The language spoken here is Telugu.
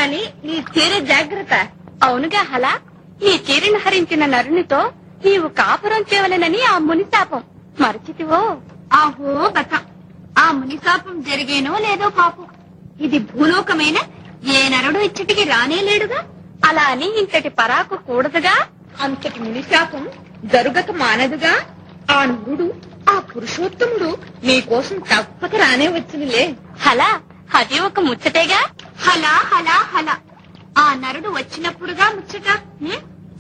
గాని నీ చీర జాగ్రత్త అవునుగా హలా ఈ చీరను హరించిన నరునితో నీవు కాపురం చేయవలెనని ఆ ముని శాపం మరచితివో ఆహో గత ఆ ముని శాపం జరిగేనో లేదో పాపం ఇది భూలోకమైన ఏ నరుడు ఇచ్చటికి రానేలేడుగా అలా అని ఇంతటి పరాకు కూడదుగా అంతటి ముని శాపం జరుగక మానదుగా ఆ నరుడు ఆ పురుషోత్తముడు నీకోసం తప్పక రానే వచ్చినలే హలా అది ఒక ముచ్చటేగా హలా హలా హలా ఆ నరుడు వచ్చినప్పుడుగా ముచ్చట హ్మ్?